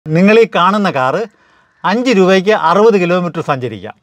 നിങ്ങൾ ഈ കാണുന്ന കാറ് അഞ്ച് രൂപയ്ക്ക് അറുപത് കിലോമീറ്റർ സഞ്ചരിക്കാം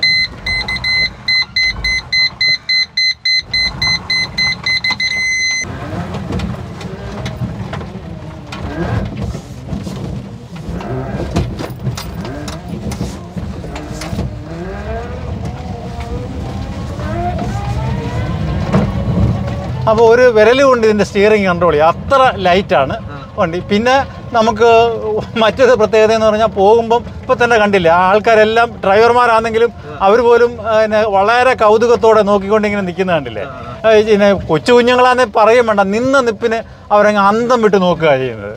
അപ്പോൾ ഒരു വിരൽ കൊണ്ട് ഇതിൻ്റെ സ്റ്റിയറിംഗ് കൺട്രോൾ ചെയ്യും അത്ര ലൈറ്റാണ് വണ്ടി പിന്നെ നമുക്ക് മറ്റൊരു പ്രത്യേകത എന്ന് പറഞ്ഞാൽ പോകുമ്പം ഇപ്പം തന്നെ കണ്ടില്ല ആൾക്കാരെല്ലാം ഡ്രൈവർമാരാണെങ്കിലും അവർ പോലും ആ, പിന്നെ വളരെ കൗതുകത്തോടെ നോക്കിക്കൊണ്ട് ഇങ്ങനെ നിൽക്കുന്ന കണ്ടില്ലേ ആ, പിന്നെ കൊച്ചു കുഞ്ഞുങ്ങളാന്നെ പറയും വേണ്ട നിന്ന നിപ്പിന് അവരങ്ങ് അന്തം വിട്ട് നോക്കുക ചെയ്യുന്നത്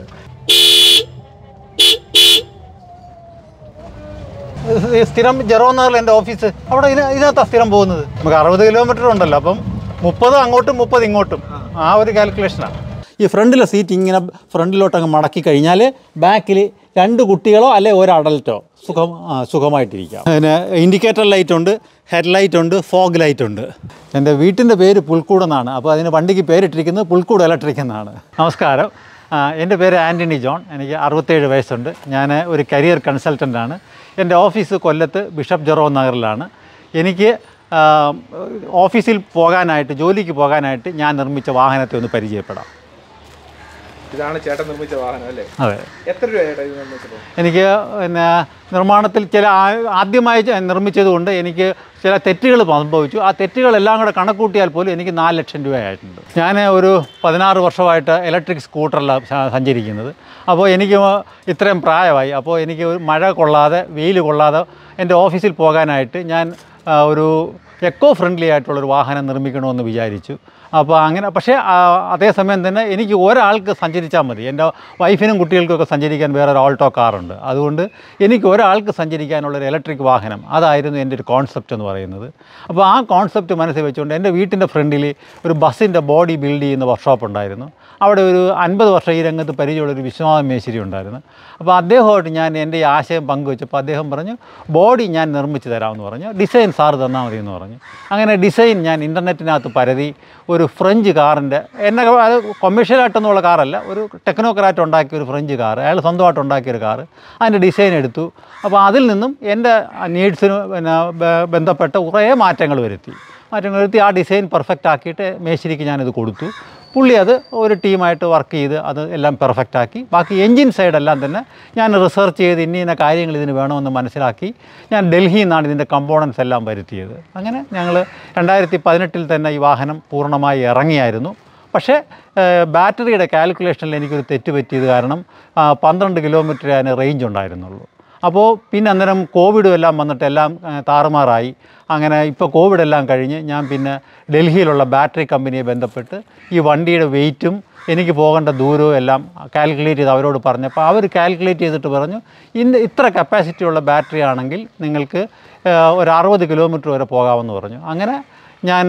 ഇത് സ്ഥിരം ജെറോന്നറിൽ എൻ്റെ ഓഫീസ് അവിടെ ഇതിന് ഇതിനകത്താണ് സ്ഥിരം പോകുന്നത് നമുക്ക് അറുപത് കിലോമീറ്റർ ഉണ്ടല്ലോ അപ്പം മുപ്പത് അങ്ങോട്ടും മുപ്പത് ഇങ്ങോട്ടും ആ ഒരു കാൽക്കുലേഷനാണ് ഈ ഫ്രണ്ടിലെ സീറ്റ് ഇങ്ങനെ ഫ്രണ്ടിലോട്ട് അങ്ങ് മടക്കി കഴിഞ്ഞാൽ ബാക്കിൽ രണ്ട് കുട്ടികളോ അല്ലെ ഒരു അഡൽട്ടോ സുഖം ആ, സുഖമായിട്ടിരിക്കാം പിന്നെ ഇൻഡിക്കേറ്റർ ലൈറ്റ് ഉണ്ട് ഹെഡ് ലൈറ്റ് ഉണ്ട് ഫോഗ് ലൈറ്റ് ഉണ്ട് എൻ്റെ വീട്ടിൻ്റെ പേര് പുൽക്കൂട് എന്നാണ് അപ്പോൾ അതിന് വണ്ടിക്ക് പേരിട്ടിരിക്കുന്നത് പുൽക്കൂട് ഇലക്ട്രിക് എന്നാണ് നമസ്കാരം ആ, എൻ്റെ പേര് ആൻ്റണി ജോൺ എനിക്ക് അറുപത്തേഴ് വയസ്സുണ്ട് ഞാൻ ഒരു കരിയർ കൺസൾട്ടൻ്റാണ് എൻ്റെ ഓഫീസ് കൊല്ലത്ത് ബിഷപ്പ് ജെറോ നഗറിലാണ് എനിക്ക് ആ, ഓഫീസിൽ പോകാനായിട്ട് ജോലിക്ക് പോകാനായിട്ട് ഞാൻ നിർമ്മിച്ച വാഹനത്തെ ഒന്ന് പരിചയപ്പെടാം ഇതാണ് ചേട്ടൻ നിർമ്മിച്ച വാഹനം അല്ലേ അതെ എത്ര രൂപ ചേട്ടാ ഇത് നിർമ്മിച്ചത് എനിക്ക് പിന്നെ നിർമ്മാണത്തിൽ ചില ആ- ആദ്യമായി ചെ- നിർമ്മിച്ചതുകൊണ്ട് എനിക്ക് ചില തെറ്റുകൾ സംഭവിച്ചു ആ തെറ്റുകളെല്ലാം കൂടെ കണക്കൂട്ടിയാൽ പോലും എനിക്ക് നാല് ലക്ഷം രൂപയായിട്ടുണ്ട് ഞാൻ ഒരു പതിനാറ് വർഷമായിട്ട് ഇലക്ട്രിക് സ്കൂട്ടറിലാണ് സ- സഞ്ചരിക്കുന്നത് അപ്പോൾ എനിക്ക് ഇത്രയും പ്രായമായി അപ്പോൾ എനിക്ക് ഒരു മഴ കൊള്ളാതെ വെയിൽ കൊള്ളാതെ എൻ്റെ ഓഫീസിൽ പോകാനായിട്ട് ഞാൻ ആ, ഒരു എക്കോ ഫ്രണ്ട്ലി ആയിട്ടുള്ളൊരു വാഹനം നിർമ്മിക്കണമെന്ന് വിചാരിച്ചു അപ്പോൾ അങ്ങനെ പക്ഷേ ആ, അതേസമയം തന്നെ എനിക്ക് ഒരാൾക്ക് സഞ്ചരിച്ചാൽ മതി എൻ്റെ വൈഫിനും കുട്ടികൾക്കൊക്കെ സഞ്ചരിക്കാൻ വേറെ ഒരു ഓൾട്ടോ കാറുണ്ട് അതുകൊണ്ട് എനിക്ക് ഒരാൾക്ക് സഞ്ചരിക്കാനുള്ളൊരു ഇലക്ട്രിക് വാഹനം അതായിരുന്നു എൻ്റെ ഒരു കോൺസെപ്റ്റ് എന്ന് പറയുന്നത് അപ്പോൾ ആ കോൺസെപ്റ്റ് മനസ്സിൽ വെച്ചുകൊണ്ട് എൻ്റെ വീട്ടിൻ്റെ ഫ്രണ്ടിൽ ഒരു ബസ്സിൻ്റെ ബോഡി ബിൽഡ് ചെയ്യുന്ന വർക്ക്ഷോപ്പ് ഉണ്ടായിരുന്നു അവിടെ ഒരു അൻപത് വർഷം ഈ രംഗത്ത് പരിചയമുള്ള ഒരു വിശ്വനാഥ മേശ്ശേരി ഉണ്ടായിരുന്നു അപ്പോൾ അദ്ദേഹമായിട്ട് ഞാൻ എൻ്റെ ഈ ആശയം പങ്കുവെച്ചപ്പോൾ അദ്ദേഹം പറഞ്ഞു ബോഡി ഞാൻ നിർമ്മിച്ച് തരാമെന്ന് പറഞ്ഞു ഡിസൈൻ സാറ് തന്നാൽ മതി എന്ന് പറഞ്ഞു അങ്ങനെ ഡിസൈൻ ഞാൻ ഇൻ്റർനെറ്റിനകത്ത് പരതി ഒരു ഫ്രഞ്ച് കാറിൻ്റെ എന്നെ അത് കൊമേഴ്ഷ്യലായിട്ടൊന്നുമുള്ള കാറല്ല ഒരു ടെക്നോക്രാറ്റ് ഉണ്ടാക്കിയ ഒരു ഫ്രഞ്ച് കാർ അയാൾ സ്വന്തമായിട്ട് ഉണ്ടാക്കിയ ഒരു കാറ് അതിൻ്റെ ഡിസൈൻ എടുത്തു അപ്പോൾ അതിൽ നിന്നും എൻ്റെ നീഡ്സിന് പിന്നെ ബ- ബന്ധപ്പെട്ട കുറേ മാറ്റങ്ങൾ വരുത്തി മാറ്റങ്ങൾ വരുത്തി ആ ഡിസൈൻ പെർഫെക്റ്റ് ആക്കിയിട്ട് മേശരിക്ക് ഞാനത് കൊടുത്തു പുള്ളി അത് ഒരു ടീമായിട്ട് വർക്ക് ചെയ്ത് അത് എല്ലാം പെർഫെക്റ്റ് ആക്കി ബാക്കി എൻജിൻ സൈഡെല്ലാം തന്നെ ഞാൻ റിസർച്ച് ചെയ്ത് ഇന്ന ഇന്ന കാര്യങ്ങൾ ഇതിന് വേണമെന്ന് മനസ്സിലാക്കി ഞാൻ ഡൽഹിയിൽ നിന്നാണ് ഇതിൻ്റെ കമ്പോണൻസ് എല്ലാം വരുത്തിയത് അങ്ങനെ ഞങ്ങൾ രണ്ടായിരത്തി പതിനെട്ടിൽ തന്നെ ഈ വാഹനം പൂർണ്ണമായി ഇറങ്ങിയായിരുന്നു പക്ഷേ ഏഹ്, ബാറ്ററിയുടെ കാൽക്കുലേഷനിൽ എനിക്കൊരു തെറ്റ് പറ്റിയത് കാരണം ആ, പന്ത്രണ്ട് കിലോമീറ്റർ അതിന് റേഞ്ച് ഉണ്ടായിരുന്നുള്ളൂ അപ്പോൾ പിന്നെ അന്നേരം കോവിഡും എല്ലാം വന്നിട്ട് എല്ലാം ആ, താറുമാറായി അങ്ങനെ ഇപ്പോൾ കോവിഡ് എല്ലാം കഴിഞ്ഞ് ഞാൻ പിന്നെ ഡൽഹിയിലുള്ള ബാറ്ററി കമ്പനിയെ ബന്ധപ്പെട്ട് ഈ വണ്ടിയുടെ വെയിറ്റും എനിക്ക് പോകേണ്ട ദൂരവും എല്ലാം കാൽക്കുലേറ്റ് ചെയ്ത് അവരോട് പറഞ്ഞപ്പോൾ അവർ കാൽക്കുലേറ്റ് ചെയ്തിട്ട് പറഞ്ഞു ഇന്ന് ഇത്ര കപ്പാസിറ്റി ഉള്ള ബാറ്ററി ആണെങ്കിൽ നിങ്ങൾക്ക് ആ, ഒരു അറുപത് കിലോമീറ്റർ വരെ പോകാമെന്ന് പറഞ്ഞു അങ്ങനെ ഞാൻ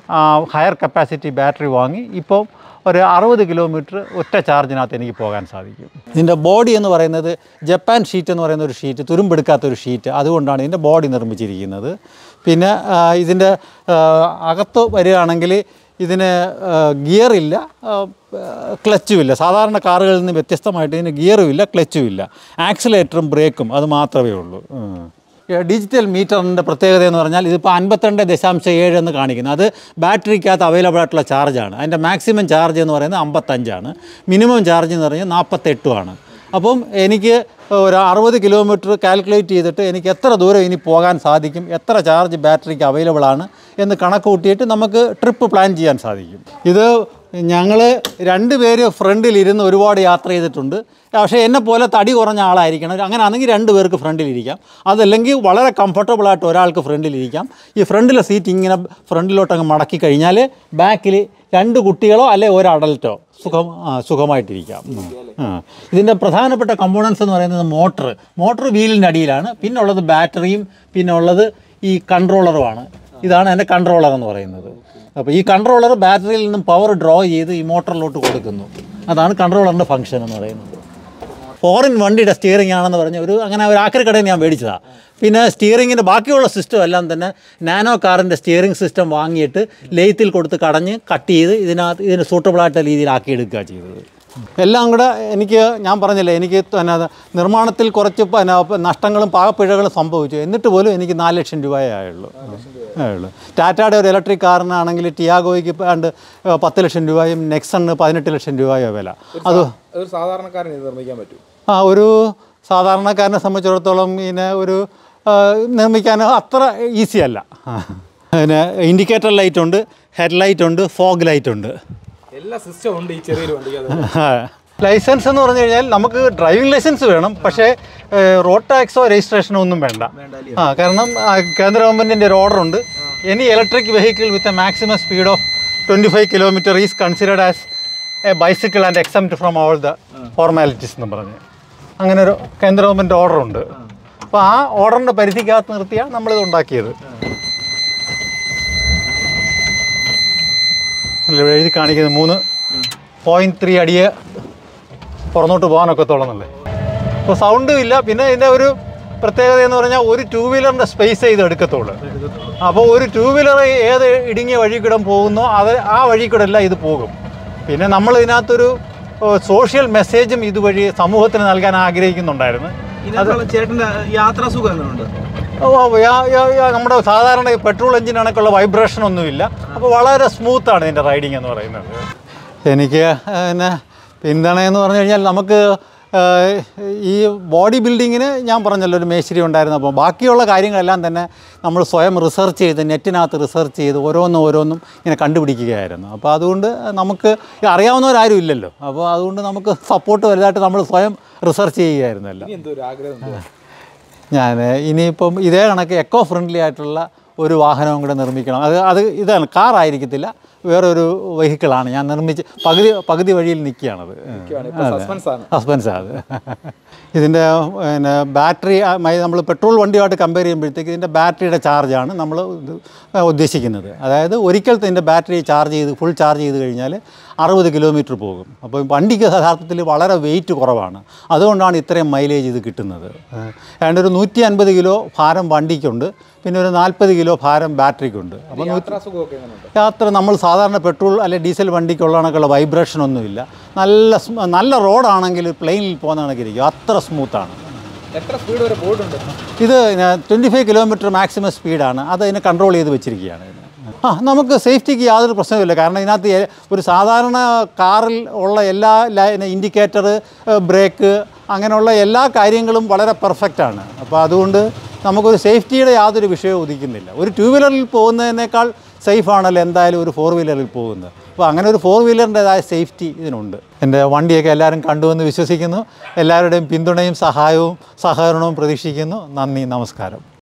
ഹയർ കപ്പാസിറ്റി ബാറ്ററി വാങ്ങി ഇപ്പോൾ ഒരു അറുപത് കിലോമീറ്റർ ഒറ്റ ചാർജിനകത്ത് എനിക്ക് പോകാൻ സാധിക്കും ഇതിൻ്റെ ബോഡി എന്ന് പറയുന്നത് ജപ്പാൻ ഷീറ്റ് എന്ന് പറയുന്ന ഒരു ഷീറ്റ് തുരുമ്പെടുക്കാത്ത ഒരു ഷീറ്റ് അതുകൊണ്ടാണ് ഇതിൻ്റെ ബോഡി നിർമ്മിച്ചിരിക്കുന്നത് പിന്നെ ആ, ഇതിൻ്റെ ആ, അകത്ത് വരികയാണെങ്കിൽ ഇതിന് ഗിയർ ഇല്ല ക്ലച്ചും ഇല്ല സാധാരണ കാറുകളിൽ നിന്ന് വ്യത്യസ്തമായിട്ട് ഇതിന് ഗിയറും ഇല്ല ക്ലച്ചും ഇല്ല ആക്സിലേറ്ററും ബ്രേക്കും അത് മാത്രമേ ഉള്ളൂ ഉം. ഈ ഡിജിറ്റൽ മീറ്ററിൻ്റെ പ്രത്യേകത എന്ന് പറഞ്ഞാൽ ഇതിപ്പോൾ അൻപത്തിരണ്ട് ദശാംശം ഏഴ് എന്ന് കാണിക്കുന്നു അത് ബാറ്ററിക്കകത്ത് അവൈലബിൾ ആയിട്ടുള്ള ചാർജാണ് അതിൻ്റെ മാക്സിമം ചാർജ് എന്ന് പറയുന്നത് അമ്പത്തഞ്ചാണ് മിനിമം ചാർജ് എന്ന് പറഞ്ഞാൽ നാൽപ്പത്തെട്ടുമാണ് അപ്പം എനിക്ക് ഒരു അറുപത് കിലോമീറ്റർ കാൽക്കുലേറ്റ് ചെയ്തിട്ട് എനിക്ക് എത്ര ദൂരം ഇനി പോകാൻ സാധിക്കും എത്ര ചാർജ് ബാറ്ററിക്ക് അവൈലബിൾ ആണ് എന്ന് കണക്ക് കൂട്ടിയിട്ട് നമുക്ക് ട്രിപ്പ് പ്ലാൻ ചെയ്യാൻ സാധിക്കും ഇത് ഞങ്ങൾ രണ്ട് പേര് ഫ്രണ്ടിൽ ഇരുന്ന് ഒരുപാട് യാത്ര ചെയ്തിട്ടുണ്ട് പക്ഷേ എന്നെ പോലെ തടി കുറഞ്ഞ ആളായിരിക്കണം അങ്ങനെ ആണെങ്കിൽ രണ്ട് പേർക്ക് ഫ്രണ്ടിലിരിക്കാം അതല്ലെങ്കിൽ വളരെ കംഫർട്ടബിളായിട്ട് ഒരാൾക്ക് ഫ്രണ്ടിലിരിക്കാം ഈ ഫ്രണ്ടിലെ സീറ്റ് ഇങ്ങനെ ഫ്രണ്ടിലോട്ട് അങ്ങ് മടക്കി കഴിഞ്ഞാൽ ബാക്കിൽ രണ്ട് കുട്ടികളോ അല്ലെ ഒരു അഡൽട്ടോ സുഖം ആ, സുഖമായിട്ടിരിക്കാം ഉം. ആ. ഇതിൻ്റെ പ്രധാനപ്പെട്ട കമ്പോണൻസ് എന്ന് പറയുന്നത് മോട്ടർ മോട്ടർ വീലിൻ്റെ അടിയിലാണ് പിന്നെ ഉള്ളത് ബാറ്ററിയും പിന്നെ ഉള്ളത് ഈ കൺട്രോളറുമാണ് ഇതാണ് എൻ്റെ കൺട്രോളർ എന്ന് പറയുന്നത് അപ്പോൾ ഈ കൺട്രോളർ ബാറ്ററിയിൽ നിന്നും പവർ ഡ്രോ ചെയ്ത് ഈ മോട്ടറിലോട്ട് കൊടുക്കുന്നു അതാണ് കൺട്രോളറിൻ്റെ ഫംഗ്ഷൻ എന്ന് പറയുന്നത് ഫോറിൻ വണ്ടിയുടെ സ്റ്റിയറിംഗ് ആണെന്ന് പറഞ്ഞ് ഒരു അങ്ങനെ ഒരു ആക്രി കടയിൽ ഞാൻ മേടിച്ചതാണ് പിന്നെ സ്റ്റിയറിങ്ങിൻ്റെ ബാക്കിയുള്ള സിസ്റ്റം എല്ലാം തന്നെ നാനോ കാറിൻ്റെ സ്റ്റിയറിംഗ് സിസ്റ്റം വാങ്ങിയിട്ട് ലെയ്ത്തിൽ കൊടുത്ത് കടഞ്ഞ് കട്ട് ചെയ്ത് ഇതിനകത്ത് ഇതിന് സൂട്ടബിളായിട്ടുള്ള രീതിയിലാക്കി എടുക്കുക ചെയ്തത് എല്ലാം കൂടെ എനിക്ക് ഞാൻ പറഞ്ഞില്ലേ എനിക്ക് പിന്നെ അത് നിർമ്മാണത്തിൽ കുറച്ച് പിന്നെ നഷ്ടങ്ങളും പാകപ്പിഴകളും സംഭവിച്ചു എന്നിട്ട് പോലും എനിക്ക് നാല് ലക്ഷം രൂപയേ ആയുള്ളൂ ആയുള്ളൂ ടാറ്റയുടെ ഒരു ഇലക്ട്രിക് കാറിനാണെങ്കിൽ ടിയാഗോയ്ക്ക് പണ്ട് പത്ത് ലക്ഷം രൂപയും നെക്സണിന് പതിനെട്ട് ലക്ഷം രൂപയോ വില അത് ഒരു സാധാരണക്കാരൻ ഇത് നിർമ്മിക്കാൻ പറ്റും ആ ഒരു സാധാരണക്കാരനെ സംബന്ധിച്ചിടത്തോളം ഇതിനെ ഒരു ആ, നിർമ്മിക്കാൻ അത്ര ഈസി അല്ല പിന്നെ ഇൻഡിക്കേറ്റർ ലൈറ്റ് ഉണ്ട് ഹെഡ് ലൈറ്റ് ഉണ്ട് ഫോഗ് ലൈറ്റ് ഉണ്ട് എല്ലാ സിസ്റ്റം ഉണ്ട് ഈ ചെറിയൊരു വണ്ടിക്ക് അത് ലൈസൻസ് എന്ന് പറഞ്ഞു കഴിഞ്ഞാൽ നമുക്ക് ഡ്രൈവിംഗ് ലൈസൻസ് വേണം പക്ഷേ റോഡ് ടാക്സോ രജിസ്ട്രേഷനോ ഒന്നും വേണ്ട ആ കാരണം ആ, കേന്ദ്ര ഗവൺമെൻറ്റിൻ്റെ ഒരു ഓർഡർ ഉണ്ട് any electric vehicle with a maximum speed of twenty five kilometer is considered as a bicycle and exempt from all the formalities എന്ന് പറഞ്ഞ് അങ്ങനെ ഒരു കേന്ദ്ര ഗവൺമെൻറ് ഓർഡർ ഉണ്ട് അപ്പോൾ ആ ഓർഡറിൻ്റെ പരിധിക്കകത്ത് നിർത്തിയാണ് നമ്മളിത് ഉണ്ടാക്കിയത് അല്ല, ഇവിടെ എഴുതി കാണിക്കുന്നത് മൂന്ന് പോയിൻറ്റ് ത്രീ അടിയെ പുറന്നോട്ട് പോകാനൊക്കത്തോളന്നല്ലേ അപ്പോൾ സൗണ്ടും ഇല്ല പിന്നെ ഇതിൻ്റെ ഒരു പ്രത്യേകത എന്ന് പറഞ്ഞാൽ ഒരു ടൂ വീലറിൻ്റെ സ്പേസ് ഇത് എടുക്കത്തുള്ളൂ അപ്പോൾ ഒരു ടൂ വീലർ ഏത് ഇടുങ്ങിയ വഴി കൂടെ പോകുന്നോ അത് ആ വഴി കൂടെ എല്ലാം ഇത് പോകും പിന്നെ നമ്മൾ ഇതിനകത്തൊരു സോഷ്യൽ മെസ്സേജും ഇതുവഴി സമൂഹത്തിന് നൽകാൻ ആഗ്രഹിക്കുന്നുണ്ടായിരുന്നു ഇതിനകത്തുള്ള ചേട്ടന്റെ യാത്രാ സുഖം എങ്ങനെയുണ്ട് ഓ, ഓ, യാ- യാ- യാ- നമ്മുടെ സാധാരണ ഈ പെട്രോൾ എഞ്ചിൻ കണക്കുള്ള വൈബ്രേഷൻ ഒന്നുമില്ല അപ്പോൾ വളരെ സ്മൂത്താണ് ഇതിൻ്റെ റൈഡിങ് എന്ന് പറയുന്നത് എനിക്ക് പിന്നെ പിന്തുണയെന്ന് പറഞ്ഞു കഴിഞ്ഞാൽ നമുക്ക് ആ, ഈ ബോഡി ബിൽഡിങ്ങിന് ഞാൻ പറഞ്ഞല്ലോ ഒരു മേശിരി ഉണ്ടായിരുന്നു അപ്പോൾ ബാക്കിയുള്ള കാര്യങ്ങളെല്ലാം തന്നെ നമ്മൾ സ്വയം റിസർച്ച് ചെയ്ത് നെറ്റിനകത്ത് റിസർച്ച് ചെയ്ത് ഓരോന്നും ഓരോന്നും ഇങ്ങനെ കണ്ടുപിടിക്കുകയായിരുന്നു അപ്പോൾ അതുകൊണ്ട് നമുക്ക് ഇത് അറിയാവുന്നവരാരും ഇല്ലല്ലോ അപ്പോൾ അതുകൊണ്ട് നമുക്ക് സപ്പോർട്ട് വലുതായിട്ട് നമ്മൾ സ്വയം റിസർച്ച് ചെയ്യുകയായിരുന്നു എല്ലാം ഇനി എന്തോ ഒരു ആഗ്രഹം എന്തോ? ഞാൻ ഇനിയിപ്പം ഇതേ കണക്ക് എക്കോ ഫ്രണ്ട്ലി ആയിട്ടുള്ള ഒരു വാഹനവും കൂടെ നിർമ്മിക്കണം അത് അത് ഇതാണ് കാർ ആയിരിക്കത്തില്ല വേറൊരു വെഹിക്കിളാണ് ഞാൻ നിർമ്മിച്ച് പകുതി പകുതി വഴിയിൽ നിൽക്കുകയാണത് ഇരിക്കുവാണ്. ഇപ്പൊ സസ്പെൻസ് ആണ് സസ്പെൻസ് അത് ഇതിൻ്റെ പിന്നെ ബാറ്ററി നമ്മൾ പെട്രോൾ വണ്ടിയുമായിട്ട് കമ്പയർ ചെയ്യുമ്പോഴത്തേക്ക് ഇതിൻ്റെ ബാറ്ററിയുടെ ചാർജാണ് നമ്മൾ ഇത് ഉദ്ദേശിക്കുന്നത് അതായത് ഒരിക്കൽ ഇതിൻ്റെ ബാറ്ററി ചാർജ് ചെയ്ത് ഫുൾ ചാർജ് ചെയ്ത് കഴിഞ്ഞാൽ അറുപത് കിലോമീറ്റർ പോകും അപ്പോൾ വണ്ടിക്ക് യഥാർത്ഥത്തിൽ വളരെ വെയിറ്റ് കുറവാണ് അതുകൊണ്ടാണ് ഇത്രയും മൈലേജ് ഇത് കിട്ടുന്നത് ഏതാണ്ട് ഒരു നൂറ്റി അൻപത് കിലോ ഭാരം വണ്ടിക്കുണ്ട് പിന്നെ ഒരു നാൽപ്പത് കിലോ ഭാരം ബാറ്ററിക്കുണ്ട് അപ്പോൾ യാത്രാ സുഖമൊക്കെ എങ്ങനെയുണ്ട് യാത്ര നമ്മൾ സാധാരണ പെട്രോൾ അല്ലെ ഡീസൽ വണ്ടിക്കുള്ള കണക്കുള്ള വൈബ്രേഷൻ ഒന്നുമില്ല നല്ല സ്മ- നല്ല റോഡാണെങ്കിൽ പ്ലെയിനിൽ പോകുന്ന കണക്കിരിക്കും അത്ര സ്മൂത്താണ് എത്ര സ്പീഡ് വരെ പോയിട്ടുണ്ട് ഇത് ട്വൻറ്റി ഫൈവ് കിലോമീറ്റർ മാക്സിമം സ്പീഡാണ് അത് അതിനെ കൺട്രോൾ ചെയ്ത് വെച്ചിരിക്കുകയാണ് ഇതിന്. ആ നമുക്ക് സേഫ്റ്റിക്ക് യാതൊരു പ്രശ്നവുമില്ല കാരണം ഇതിനകത്ത് എ- ഒരു സാധാരണ കാറിൽ ഉള്ള എല്ലാ ഇൻഡിക്കേറ്റർ ബ്രേക്ക് അങ്ങനെയുള്ള എല്ലാ കാര്യങ്ങളും വളരെ പെർഫെക്റ്റാണ് അപ്പോൾ അതുകൊണ്ട് നമുക്കൊരു സേഫ്റ്റിയുടെ യാതൊരു വിഷയവും ഉദിക്കുന്നില്ല ഒരു ടു വീലറിൽ പോകുന്നതിനേക്കാൾ സേഫാണല്ലോ എന്തായാലും ഒരു ഫോർ വീലറിൽ പോകുന്നത് അപ്പോൾ അങ്ങനെ ഒരു ഫോർ വീലറിൻ്റെതായ സേഫ്റ്റി ഇതിനുണ്ട് എൻ്റെ വണ്ടിയൊക്കെ എല്ലാവരും കണ്ടുവെന്ന് വിശ്വസിക്കുന്നു എല്ലാവരുടെയും പിന്തുണയും സഹായവും സഹകരണവും പ്രതീക്ഷിക്കുന്നു നന്ദി നമസ്കാരം